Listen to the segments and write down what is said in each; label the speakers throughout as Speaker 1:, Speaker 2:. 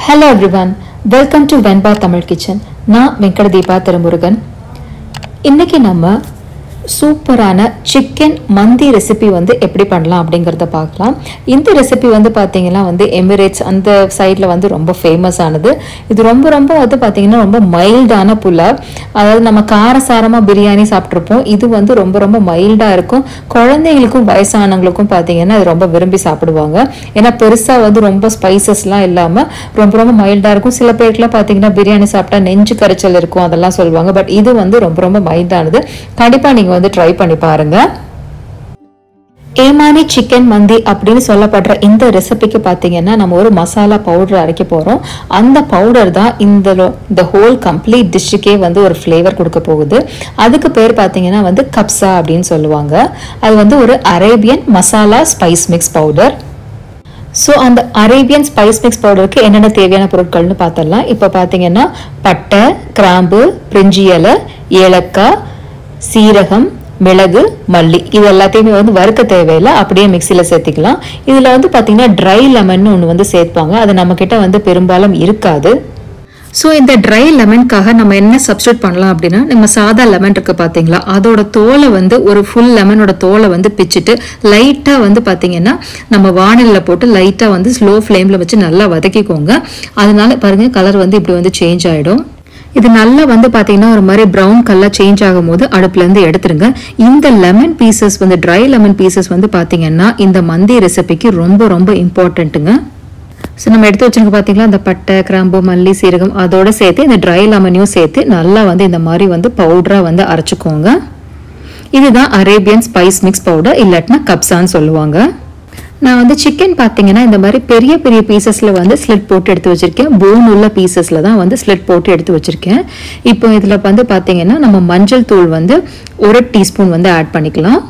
Speaker 1: hello everyone welcome to Venba Tamil kitchen நான் வெங்கட தீபா திருமுருகன் இன்னைக்கு நம்ம சூப்பரான சிக்கன் மந்தி ரெசிபி வந்து எப்படி பண்ணலாம் அப்படிங்கிறத பார்க்கலாம் இந்த ரெசிபி வந்து பார்த்தீங்கன்னா வந்து எமிரேட்ஸ் அந்த சைடில் வந்து ரொம்ப ஃபேமஸ் ஆனது இது ரொம்ப ரொம்ப வந்து பார்த்தீங்கன்னா ரொம்ப மைல்டான புலாவ் அதாவது நம்ம காரசாரமாக பிரியாணி சாப்பிட்ருப்போம் இது வந்து ரொம்ப ரொம்ப மைல்டாக இருக்கும் குழந்தைங்களுக்கும் வயசானவங்களுக்கும் பார்த்தீங்கன்னா இது ரொம்ப விரும்பி சாப்பிடுவாங்க ஏன்னா பெருசாக வந்து ரொம்ப ஸ்பைசஸ்லாம் இல்லாமல் ரொம்ப ரொம்ப மைல்டாக இருக்கும் சில பேருக்குலாம் பார்த்தீங்கன்னா பிரியாணி சாப்பிட்டா நெஞ்சு கரைச்சல் இருக்கும் அதெல்லாம் சொல்லுவாங்க பட் இது வந்து ரொம்ப ரொம்ப மைல்டானது கண்டிப்பாக நீங்கள் வந்து ட்ரை பண்ணி பாருங்க ஏமானி சிக்கன் மந்தி அப்படின்னு சொல்லப்படுற இந்த ரெசிபிக்கு பார்த்தீங்கன்னா நம்ம ஒரு மசாலா பவுடர் அரைக்க போகிறோம் அந்த பவுடர் தான் இந்த இந்த ஹோல் கம்ப்ளீட் டிஷ்ஷுக்கே வந்து ஒரு ஃப்ளேவர் கொடுக்க போகுது அதுக்கு பேர் பார்த்தீங்கன்னா வந்து கப்சா அப்படின்னு சொல்லுவாங்க அது வந்து ஒரு Arabian masala spice mix powder so அந்த அரேபியன் ஸ்பைஸ் மிக்ஸ் பவுடருக்கு என்னென்ன தேவையான பொருட்கள்னு பார்த்தரலாம் இப்போ பார்த்தீங்கன்னா பட்டை கிராம்பு பிரிஞ்சி இலை ஏலக்காய் சீரகம் மிளகு மல்லி இது எல்லாத்தையுமே வந்து வறுக்க தேவையில்லை அப்படியே மிக்சியில் சேர்த்திக்கலாம் இதில் வந்து பார்த்தீங்கன்னா ட்ரை லெமன் ஒன்று வந்து சேர்ப்பாங்க அது நம்மக்கிட்ட வந்து பெரும்பாலும் இருக்காது ஸோ இந்த ட்ரை லெமனுக்காக நம்ம என்ன சப்ஸ்டியூட் பண்ணலாம் அப்படின்னா நம்ம சாதா லெமன் இருக்கு பார்த்தீங்களா அதோட தோலை வந்து ஒரு ஃபுல் லெமனோட தோலை வந்து பிச்சுட்டு லைட்டாக வந்து பார்த்தீங்கன்னா நம்ம வானலில் போட்டு லைட்டாக வந்து ஸ்லோ ஃப்ளேமில் வச்சு நல்லா வதக்கிக்கோங்க அதனால பாருங்க கலர் வந்து இப்படி வந்து சேஞ்ச் ஆகிடும் இது நல்லா வந்து பார்த்தீங்கன்னா ஒரு மாதிரி ப்ரௌன் கலர் சேஞ்ச் ஆகும் போது அடுப்புலேருந்து எடுத்துருங்க இந்த லெமன் பீசஸ் வந்து ட்ரை லெமன் பீசஸ் வந்து பார்த்தீங்கன்னா இந்த மந்தி ரெசிபிக்கு ரொம்ப ரொம்ப இம்பார்ட்டண்ட்டுங்க ஸோ நம்ம எடுத்து வச்சிருக்க பார்த்தீங்களா அந்த பட்டை கிராம்பு மல்லி சீரகம் அதோட சேர்த்து இந்த ட்ரை லெமனையும் சேர்த்து நல்லா வந்து இந்த மாதிரி வந்து பவுடராக வந்து அரைச்சிக்கோங்க இதுதான் அரேபியன் ஸ்பைஸ் மிக்ஸ் பவுடர் இல்லாட்டினா கப்சான்னு சொல்லுவாங்க நான் வந்து சிக்கன் பார்த்தீங்கன்னா இந்த மாதிரி பெரிய பெரிய பீசஸில் வந்து ஸ்லிட் போட்டு எடுத்து வச்சுருக்கேன் போன் உள்ள பீசஸில் தான் வந்து ஸ்லிட் போட்டு எடுத்து வச்சுருக்கேன் இப்போ இதில் வந்து பார்த்தீங்கன்னா நம்ம மஞ்சள் தூள் வந்து ஒரு டீஸ்பூன் வந்து ஆட் பண்ணிக்கலாம்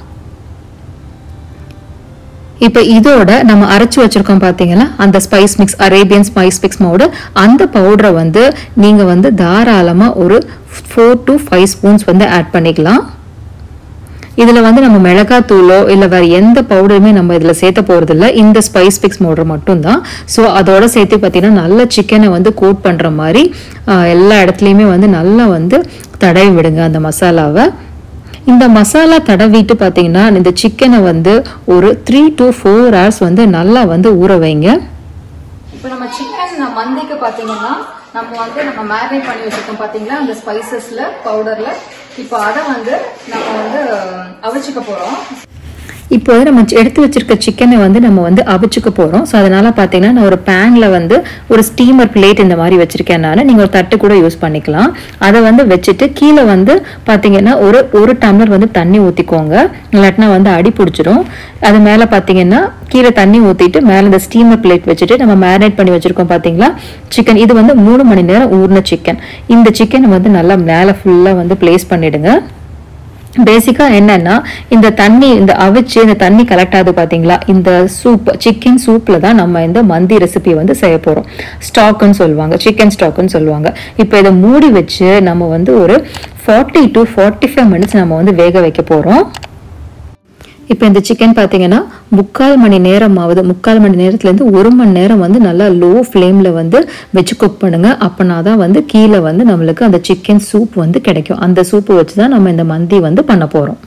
Speaker 1: இப்போ இதோட நம்ம அரைச்சி வச்சிருக்கோம் பார்த்தீங்கன்னா அந்த spice mix Arabian spice mix powder அந்த பவுடரை வந்து நீங்கள் வந்து தாராளமாக ஒரு ஃபோர் டு ஃபைவ் ஸ்பூன்ஸ் வந்து ஆட் பண்ணிக்கலாம் இதில் வந்து நம்ம மிளகாத்தூளோ இல்லை வேறு எந்த பவுடருமே நம்ம இதில் சேர்த்த போகிறதில்ல இந்த ஸ்பைஸ் பிக்ஸ் பவுடர் மட்டும்தான் ஸோ அதோட சேர்த்து பார்த்தீங்கன்னா நல்ல சிக்கனை வந்து கோட் பண்ணுற மாதிரி எல்லா இடத்துலையுமே வந்து நல்லா வந்து தடவி விடுங்க அந்த மசாலாவை இந்த மசாலா தடவிட்டு பார்த்தீங்கன்னா இந்த சிக்கனை வந்து ஒரு த்ரீ டு ஃபோர் ஹவர்ஸ் வந்து நல்லா வந்து ஊற வைங்க
Speaker 2: இப்போ நம்ம சிக்கன் மந்திக்கு பார்த்தீங்கன்னா நம்ம வந்து நம்ம மேரினேட் பண்ணி வச்சிருக்கோம் பார்த்தீங்களா அந்த ஸ்பைசஸ்ல பவுடர்ல இப்போ அதை வந்து நம்ம வந்து அவிச்சுக்க போறோம்
Speaker 1: இப்போ வந்து நம்ம எடுத்து வச்சிருக்க சிக்கனை வந்து நம்ம வந்து அவிச்சுக்க போகிறோம் ஸோ அதனால பார்த்தீங்கன்னா நான் ஒரு பேனில் வந்து ஒரு ஸ்டீமர் பிளேட் இந்த மாதிரி வச்சிருக்கேன் நான் நீங்கள் ஒரு தட்டு கூட யூஸ் பண்ணிக்கலாம் அதை வந்து வச்சுட்டு கீழே வந்து பார்த்தீங்கன்னா ஒரு ஒரு டம்ளர் வந்து தண்ணி ஊற்றிக்கோங்க இல்லாட்டினா வந்து அடி பிடிச்சிரும் அது மேலே பார்த்தீங்கன்னா கீழே தண்ணி ஊற்றிட்டு மேலே இந்த ஸ்டீமர் பிளேட் வச்சுட்டு நம்ம மேரினேட் பண்ணி வச்சிருக்கோம் பார்த்தீங்களா சிக்கன் இது வந்து மூணு மணி நேரம் ஊறின சிக்கன் இந்த சிக்கனை வந்து நல்லா மேலே ஃபுல்லாக வந்து பிளேஸ் பண்ணிடுங்க பேசிக்காக என்னன்னா இந்த தண்ணி இந்த அவிச்சு இந்த தண்ணி கலெக்ட் ஆகுது பார்த்தீங்களா இந்த சூப் சிக்கன் சூப்பில் தான் நம்ம இந்த மந்தி ரெசிபி வந்து செய்ய போகிறோம் ஸ்டாக்குன்னு சொல்லுவாங்க சிக்கன் ஸ்டாக்குன்னு சொல்லுவாங்க இப்போ இதை மூடி வச்சு நம்ம வந்து ஒரு forty to forty five minutes நம்ம வந்து வேக வைக்க போகிறோம் இப்போ இந்த சிக்கன் பார்த்தீங்கன்னா முக்கால் மணி நேரம் ஆகுது முக்கால் மணி நேரத்துலேருந்து ஒரு மணி நேரம் வந்து நல்லா லோ ஃப்ளேமில் வந்து வச்சு குக் பண்ணுங்க அப்போனா தான் வந்து கீழே வந்து நம்மளுக்கு அந்த சிக்கன் சூப் வந்து கிடைக்கும் அந்த சூப்பு வச்சு தான் நம்ம இந்த மந்தி வந்து பண்ண போகிறோம்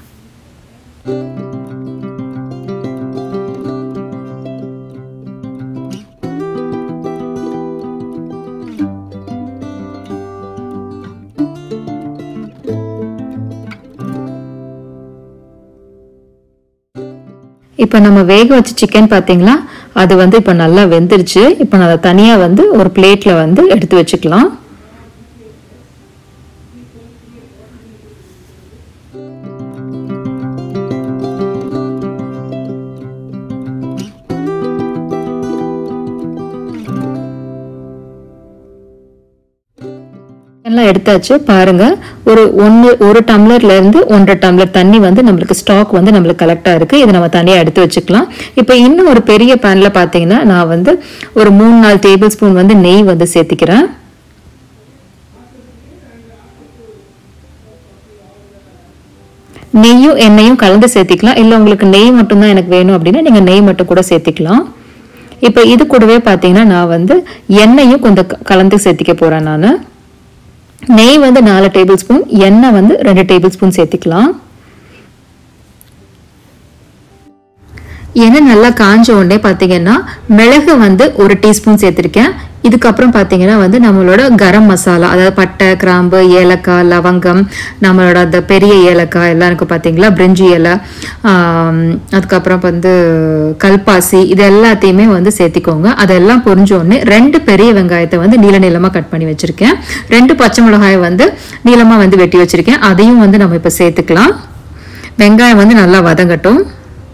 Speaker 1: இப்போ நம்ம வேக வச்ச சிக்கன் பார்த்தீங்களா அது வந்து இப்போ நல்லா வெந்துருச்சு இப்போ நான் அதை தனியாக வந்து ஒரு பிளேட்டில் வந்து எடுத்து வச்சுக்கலாம் எல்லாம் எடுத்தாச்சு பாருங்க ஒரு ஒன்று ஒரு டம்ளர்ல இருந்து ஒன்றரை டம்ளர் தண்ணி வந்து நம்மளுக்கு ஸ்டாக் வந்து நம்மளுக்கு கலெக்டாக இருக்கு இதை நம்ம தனியாக எடுத்து வச்சுக்கலாம் இப்போ இன்னும் ஒரு பெரிய பேன்ல பார்த்தீங்கன்னா நான் வந்து ஒரு மூணு நாலு டேபிள் ஸ்பூன் வந்து நெய் வந்து சேர்த்திக்கிறேன் நெய்யும் எண்ணெயும் கலந்து சேர்த்திக்கலாம் இல்லை உங்களுக்கு நெய் மட்டும்தான் எனக்கு வேணும் அப்படின்னா நீங்கள் நெய் மட்டும் கூட சேர்த்திக்கலாம் இப்போ இது கூடவே பார்த்தீங்கன்னா நான் வந்து எண்ணெயும் கொஞ்சம் க- கலந்து சேர்த்திக்க போகிறேன் நான் நெய் வந்து நாலு டேபிள் ஸ்பூன் எண்ணெய் வந்து ரெண்டு டேபிள் ஸ்பூன் சேர்த்திக்கலாம் எண்ணெய் நல்லா காஞ்ச உடனே பார்த்தீங்கன்னா மிளகு வந்து ஒரு டீஸ்பூன் சேர்த்துருக்கேன் இதுக்கப்புறம் பார்த்தீங்கன்னா வந்து நம்மளோட கரம் மசாலா அதாவது பட்டை கிராம்பு ஏலக்காய் லவங்கம் நம்மளோட அந்த பெரிய ஏலக்காய் எல்லாம் இருக்கு பார்த்தீங்களா பிரிஞ்சி இலை ஆம், அதுக்கப்புறம் வந்து கல்பாசி இது எல்லாத்தையுமே வந்து சேர்த்திக்கோங்க அதெல்லாம் பொரிஞ்ச உடனே ரெண்டு பெரிய வெங்காயத்தை வந்து நீள நீளமாக கட் பண்ணி வச்சிருக்கேன் ரெண்டு பச்சை மிளகாயை வந்து நீளமாக வந்து வெட்டி வச்சிருக்கேன் அதையும் வந்து நம்ம இப்போ சேர்த்துக்கலாம் வெங்காயம் வந்து நல்லா வதங்கட்டும்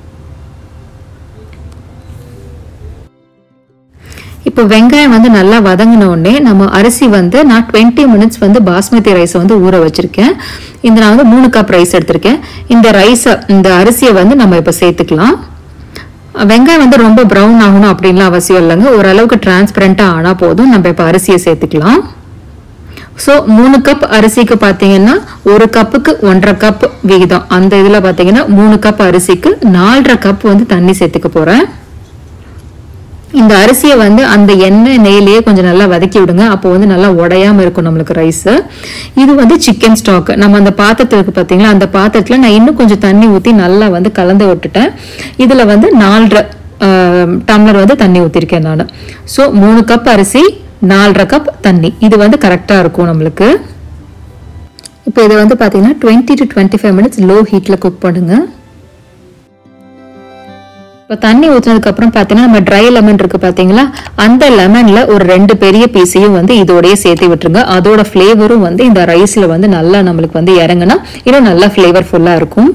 Speaker 1: இப்போ வெங்காயம் வந்து நல்லா வதங்கின உடனே நம்ம அரிசி வந்து நான் டுவெண்ட்டி மினிட்ஸ் வந்து பாஸ்மதி ரைஸை வந்து ஊற வச்சிருக்கேன் இந்த நான் வந்து மூணு கப் ரைஸ் எடுத்திருக்கேன் இந்த ரைஸை இந்த அரிசியை வந்து நம்ம இப்போ சேர்த்துக்கலாம் வெங்காயம் வந்து ரொம்ப ப்ரௌன் ஆகணும் அப்படின்லாம் அவசியம் இல்லைங்க ஓரளவுக்கு டிரான்ஸ்பரண்ட்டாக ஆனால் போதும் நம்ம இப்போ அரிசியை சேர்த்துக்கலாம் ஸோ மூணு கப் அரிசிக்கு பார்த்தீங்கன்னா ஒரு கப்புக்கு ஒன்றரை கப் விகிதம் அந்த இதில் பார்த்தீங்கன்னா மூணு கப் அரிசிக்கு நாலரை கப் வந்து தண்ணி சேர்த்துக்க போகிறேன் இந்த அரிசியை வந்து அந்த எண்ணெய் நெய்லேயே கொஞ்சம் நல்லா வதக்கி விடுங்க அப்போ வந்து நல்லா உடையாம இருக்கும் நம்மளுக்கு ரைஸ் இது வந்து சிக்கன் ஸ்டாக் நம்ம அந்த பாத்திரத்தில் இருக்கு பார்த்தீங்களா அந்த பாத்திரத்தில் நான் இன்னும் கொஞ்சம் தண்ணி ஊற்றி நல்லா வந்து கலந்து விட்டுட்டேன் இதில் வந்து நாலரை ஆஹ், டம்ளர் வந்து தண்ணி ஊற்றிருக்கேன் நான் ஸோ மூணு கப் அரிசி நாலரை கப் தண்ணி இது வந்து கரெக்டாக இருக்கும் நம்மளுக்கு இப்போ இதை வந்து பார்த்தீங்கன்னா twenty to twenty five minutes low ஹீட்டில் குக் பண்ணுங்க இப்போ தண்ணி ஊற்றினதுக்கு அப்புறம் பார்த்தீங்கன்னா நம்ம ட்ரை லெமன் இருக்கு பார்த்தீங்களா அந்த லெமன்ல ஒரு ரெண்டு பெரிய பீஸையும் வந்து இதோடயே சேர்த்து விட்டுருங்க அதோட ஃப்ளேவரும் வந்து இந்த ரைஸ்ல வந்து நல்லா நம்மளுக்கு வந்து இறங்குனா இன்னும் நல்லா ஃப்ளேவர்ஃபுல்லா இருக்கும்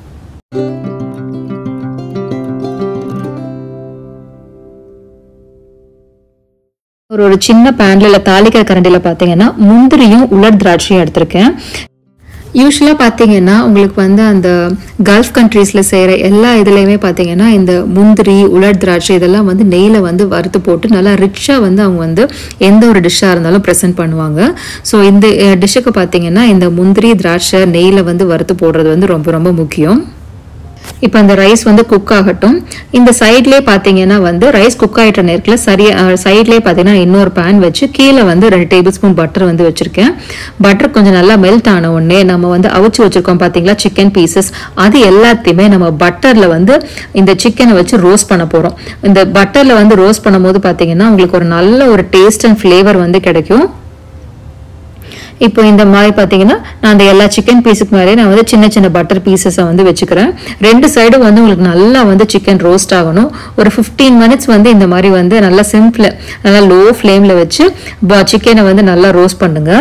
Speaker 1: ஒரு ஒரு சின்ன பேன்ல இல்ல தாளிக்கிற கரண்டில பார்த்தீங்கன்னா முந்திரியும் உலர் திராட்சையும் எடுத்திருக்கேன் யூஸ்வலாக பார்த்தீங்கன்னா உங்களுக்கு வந்து அந்த கல்ஃப் கண்ட்ரீஸில் செய்கிற எல்லா இதுலேயுமே பார்த்தீங்கன்னா இந்த முந்திரி உலர் திராட்சை இதெல்லாம் வந்து நெய்யில் வந்து வறுத்து போட்டு நல்லா ரிச்சாக வந்து அவங்க வந்து எந்த ஒரு டிஷ்ஷாக இருந்தாலும் ப்ரெசென்ட் பண்ணுவாங்க ஸோ இந்த டிஷ்ஷுக்கு பார்த்தீங்கன்னா இந்த முந்திரி திராட்சை நெய்யில் வந்து வறுத்து போடுறது வந்து ரொம்ப ரொம்ப முக்கியம் இப்போ அந்த ரைஸ் வந்து குக் ஆகட்டும் இந்த சைட்லேயே பார்த்தீங்கன்னா வந்து ரைஸ் குக் ஆகிட்ட நேரத்தில் சரியா சைட்லேயே பார்த்தீங்கன்னா இன்னொரு பேன் வச்சு கீழே வந்து ரெண்டு டேபிள் ஸ்பூன் பட்டர் வந்து வச்சுருக்கேன் பட்டர் கொஞ்சம் நல்லா மெல்ட் ஆன உடனே நம்ம வந்து அவிச்சு வச்சுருக்கோம் பார்த்தீங்களா சிக்கன் பீசஸ் அது எல்லாத்தையுமே நம்ம பட்டரில் வந்து இந்த சிக்கனை வச்சு ரோஸ்ட் பண்ண போகிறோம் இந்த பட்டரில் வந்து ரோஸ்ட் பண்ணும்போது பார்த்தீங்கன்னா உங்களுக்கு ஒரு நல்ல ஒரு டேஸ்ட் அண்ட் ஃப்ளேவர் வந்து கிடைக்கும் இப்போ இந்த மாதிரி பார்த்தீங்கன்னா நான் அந்த எல்லா சிக்கன் பீஸுக்கு மேலே நான் வந்து சின்ன சின்ன பட்டர் பீசஸை வந்து வச்சுக்கிறேன் ரெண்டு சைடும் வந்து உங்களுக்கு நல்லா வந்து சிக்கன் ரோஸ்ட் ஆகணும் ஒரு ஃபிஃப்டீன் மினிட்ஸ் வந்து இந்த மாதிரி வந்து நல்லா சிம்பிள் நல்லா லோ ஃப்ளேமில் வச்சு சிக்கனை வந்து நல்லா ரோஸ்ட் பண்ணுங்க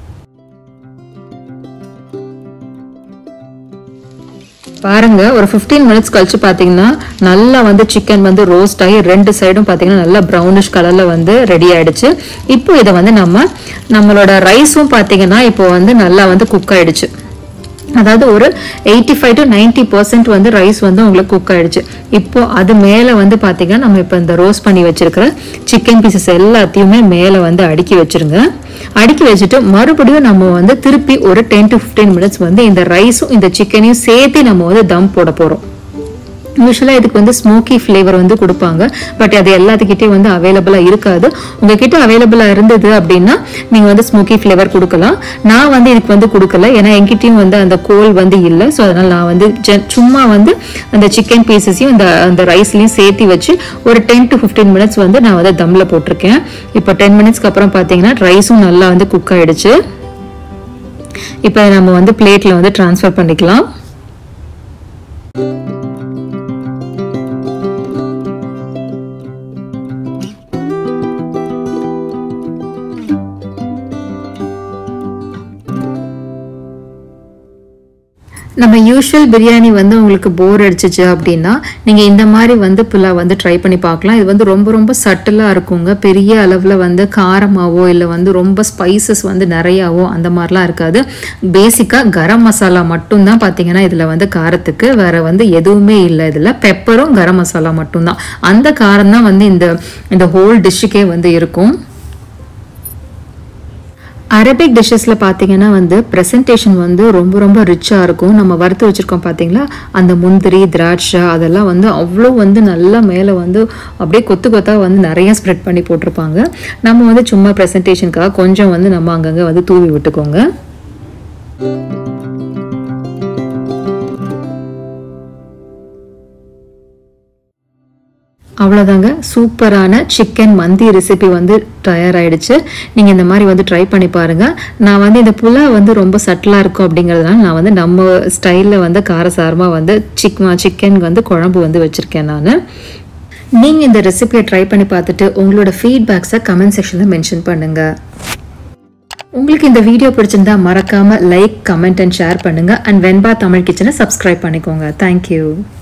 Speaker 1: பாருங்க ஒரு 15 மினிட்ஸ் கழிச்சு பார்த்தீங்கன்னா நல்லா வந்து சிக்கன் வந்து ரோஸ்ட் ஆகி ரெண்டு சைடும் பார்த்தீங்கன்னா நல்லா ப்ரௌனிஷ் கலர்ல வந்து ரெடி ஆயிடுச்சு இப்போ இதை வந்து நம்ம நம்மளோட ரைஸும் பார்த்தீங்கன்னா இப்போ வந்து நல்லா வந்து குக் ஆயிடுச்சு அதாவது ஒரு eighty five to ninety percent வந்து ரைஸ் வந்து உங்களுக்கு குக் ஆயிடுச்சு இப்போ அது மேலே வந்து பார்த்தீங்கன்னா நம்ம இப்போ இந்த ரோஸ்ட் பண்ணி வச்சிருக்கிற சிக்கன் பீசஸ் எல்லாத்தையுமே மேலே வந்து அடுக்கி வச்சிருங்க அடுக்கி வச்சுட்டு மறுபடியும் நம்ம வந்து திருப்பி ஒரு டென் டு ஃபிஃப்டீன் மினிட்ஸ் வந்து இந்த ரைஸும் இந்த சிக்கனையும் சேர்த்து நம்ம வந்து தம் போட போகிறோம் யூஸ்வலாக இதுக்கு வந்து ஸ்மோக்கி ஃப்ளேவர் வந்து கொடுப்பாங்க பட் அது எல்லாத்துக்கிட்டே வந்து அவைலபிளாக இருக்காது உங்ககிட்ட அவைலபிளாக இருந்தது அப்படின்னா நீங்கள் வந்து ஸ்மோக்கி ஃப்ளேவர் கொடுக்கலாம் நான் வந்து இதுக்கு வந்து கொடுக்கல ஏன்னா என்கிட்டயும் வந்து அந்த கோல் வந்து இல்லை ஸோ அதனால் நான் வந்து ஜ- சும்மா வந்து அந்த சிக்கன் பீசஸையும் இந்த அந்த ரைஸ்லையும் சேர்த்து வச்சு ஒரு டென் டு ஃபிஃப்டீன் மினிட்ஸ் வந்து நான் வந்து தம்மில் போட்டிருக்கேன் இப்போ டென் மினிட்ஸ்க்கு அப்புறம் பார்த்தீங்கன்னா ரைஸும் நல்லா வந்து குக் ஆயிடுச்சு இப்போ நம்ம வந்து பிளேட்டில் வந்து ட்ரான்ஸ்ஃபர் பண்ணிக்கலாம் நம்ம யூஷுவல் பிரியாணி வந்து உங்களுக்கு போர் அடிச்சிச்சு அப்படின்னா நீங்கள் இந்த மாதிரி வந்து புலாவ் வந்து ட்ரை பண்ணி பார்க்கலாம் இது வந்து ரொம்ப ரொம்ப சட்டிலாக இருக்குங்க பெரிய அளவில் வந்து காரமாவோ இல்லை வந்து ரொம்ப ஸ்பைசஸ் வந்து நிறையாவோ அந்த மாதிரிலாம் இருக்காது பேசிக்காக கரம் மசாலா மட்டும்தான் பார்த்தீங்கன்னா இதில் வந்து காரத்துக்கு வேற வந்து எதுவுமே இல்லை இதில் பெப்பரும் கரம் மசாலா மட்டும்தான் அந்த காரம் தான் வந்து இந்த இந்த ஹோல் டிஷ்ஷுக்கே வந்து இருக்கும் அரபிக் டிஷ்ஷஸில் பார்த்தீங்கன்னா வந்து ப்ரெசன்டேஷன் வந்து ரொம்ப ரொம்ப ரிச்சாக இருக்கும் நம்ம வறுத்து வச்சுருக்கோம் பார்த்தீங்களா அந்த முந்திரி திராட்சை அதெல்லாம் வந்து அவ்வளோ வந்து நல்லா மேலே வந்து அப்படியே கொத்து கொத்தாக வந்து நிறைய ஸ்ப்ரெட் பண்ணி போட்டிருப்பாங்க நம்ம வந்து சும்மா ப்ரெசன்டேஷனுக்காக கொஞ்சம் வந்து நம்ம அங்கங்கே வந்து தூவி விட்டுக்கோங்க அவ்வளோதாங்க சூப்பரான சிக்கன் மந்தி ரெசிபி வந்து தயாராகிடுச்சு நீங்கள் இந்த மாதிரி வந்து ட்ரை பண்ணி பாருங்கள் நான் வந்து இந்த புலா வந்து ரொம்ப சட்டிலாக இருக்கும் அப்படிங்கிறதுனால நான் வந்து நம்ம ஸ்டைலில் வந்து காரசாரமாக வந்து சிக் சிக்கன் வந்து குழம்பு வந்து வச்சுருக்கேன் நான் நீங்கள் இந்த ரெசிபியை ட்ரை பண்ணி பார்த்துட்டு உங்களோட ஃபீட்பேக்ஸை கமெண்ட் செக்ஷனில் மென்ஷன் பண்ணுங்கள் உங்களுக்கு இந்த வீடியோ பிடிச்சிருந்தா மறக்காமல் லைக் கமெண்ட் அண்ட் ஷேர் பண்ணுங்கள் அண்ட் வெண்பா தமிழ் கிச்சனை சப்ஸ்கிரைப் பண்ணிக்கோங்க தேங்க்யூ